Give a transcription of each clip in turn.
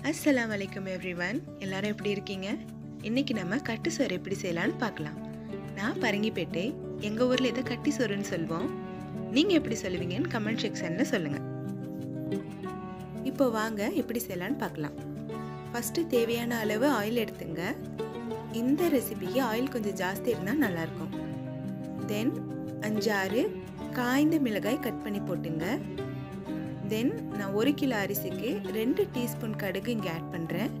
அஸ்ஸலாமு அலைக்கும் எவ்ரிவன் எல்லாரும் எப்படி இருக்கீங்க இன்னைக்கு நம்ம கட்டு சோறு எப்படி செய்யலாம்னு பார்க்கலாம் நான் பரங்கிப்பேட்டை எங்கள் ஊரில் இதை கட்டி சோறுன்னு சொல்லுவோம் நீங்கள் எப்படி சொல்லுவீங்கன்னு கமெண்ட் செக்ஷனில் சொல்லுங்கள் இப்போ வாங்க எப்படி செய்யலான்னு பார்க்கலாம் ஃபஸ்ட்டு தேவையான அளவு ஆயில் எடுத்துங்க இந்த ரெசிபிக்கு ஆயில் கொஞ்சம் ஜாஸ்தி இருந்தால் நல்லாயிருக்கும் தென் அஞ்சாறு காய்ந்த மிளகாய் கட் பண்ணி போட்டுங்க தென் நான் ஒரு கிலோ அரிசிக்கு ரெண்டு டீஸ்பூன் கடுகு இங்கே ஆட் பண்ணுறேன்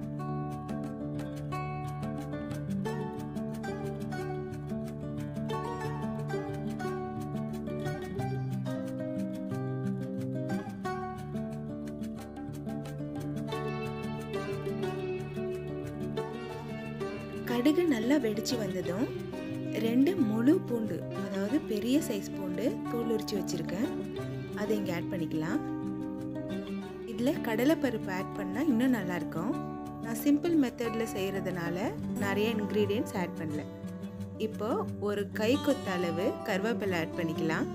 கடுகு நல்லா வெடிச்சு வந்ததும் ரெண்டு முழு பூண்டு அதாவது பெரிய சைஸ் பூண்டு தோல் உரிச்சு வச்சுருக்கேன் அதை இங்கே ஆட் பண்ணிக்கலாம் இதில் கடலைப்பருப்பு ஆட் பண்ணால் இன்னும் நல்லாயிருக்கும் நான் சிம்பிள் மெத்தடில் செய்கிறதுனால நிறைய இன்க்ரீடியன்ட்ஸ் ஆட் பண்ணல இப்போ ஒரு கை கொத்த அளவு கருவேப்பிலை ஆட் பண்ணிக்கலாம்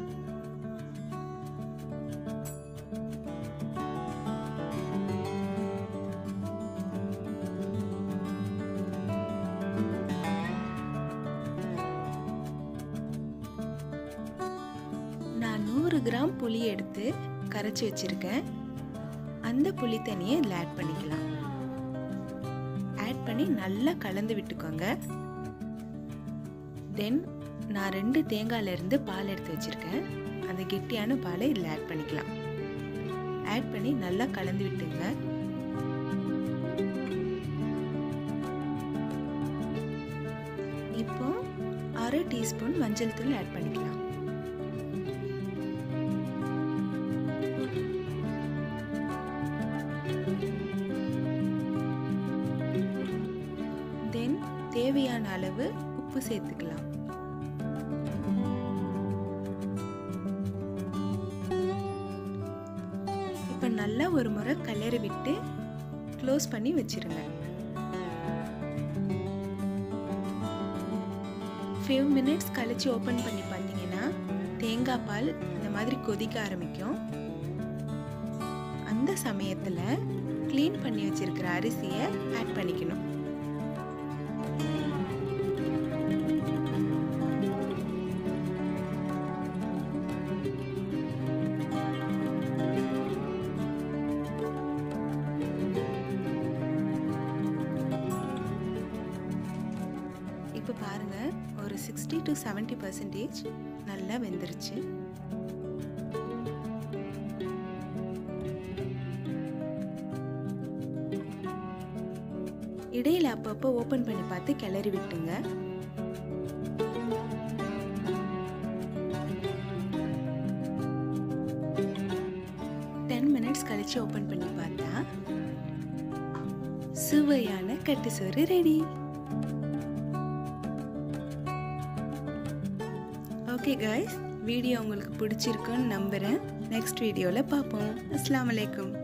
நான் நூறு கிராம் புளி எடுத்து கரைச்சி வச்சுருக்கேன் அந்த புளி தண்ணியை இதில் ஆட் பண்ணிக்கலாம் ஆட் பண்ணி நல்லா கலந்து விட்டுக்கோங்க தென் நான் ரெண்டு தேங்காயிலேருந்து பால் எடுத்து வச்சுருக்கேன் அந்த கெட்டியான பாலை இதில் ஆட் பண்ணிக்கலாம் ஆட் பண்ணி நல்லா கலந்து விட்டுங்க இப்போ அரை டீஸ்பூன் மஞ்சள் தூள் ஆட் பண்ணிக்கலாம் தென் தேவையான அளவு உப்பு சேர்த்துக்கலாம் இப்போ நல்லா ஒரு முறை கலரி விட்டு க்ளோஸ் பண்ணி வச்சிருங்க ஃபியூ மினிட்ஸ் கழிச்சு ஓப்பன் பண்ணி பார்த்தீங்கன்னா தேங்காய் பால் இந்த மாதிரி கொதிக்க ஆரம்பிக்கும் அந்த சமயத்தில் க்ளீன் பண்ணி வச்சிருக்கிற அரிசியை ஆட் பண்ணிக்கணும் இப்போ பாருங்க ஒரு சிக்ஸ்டி டு செவன்டி பர்சன்டேஜ் நல்லா வெந்துருச்சு இடையில அப்பப்போ ஓப்பன் பண்ணி பார்த்து கிளறி விட்டுங்க டென் மினிட்ஸ் கழிச்சு ஓப்பன் பண்ணி பார்த்தா சுவையான கட்டு சோறு ரெடி ஓகே காய்ஸ் வீடியோ உங்களுக்கு பிடிச்சிருக்குன்னு நம்புகிறேன் நெக்ஸ்ட் வீடியோவில் பார்ப்போம் அஸ்லாம் வலைக்கம்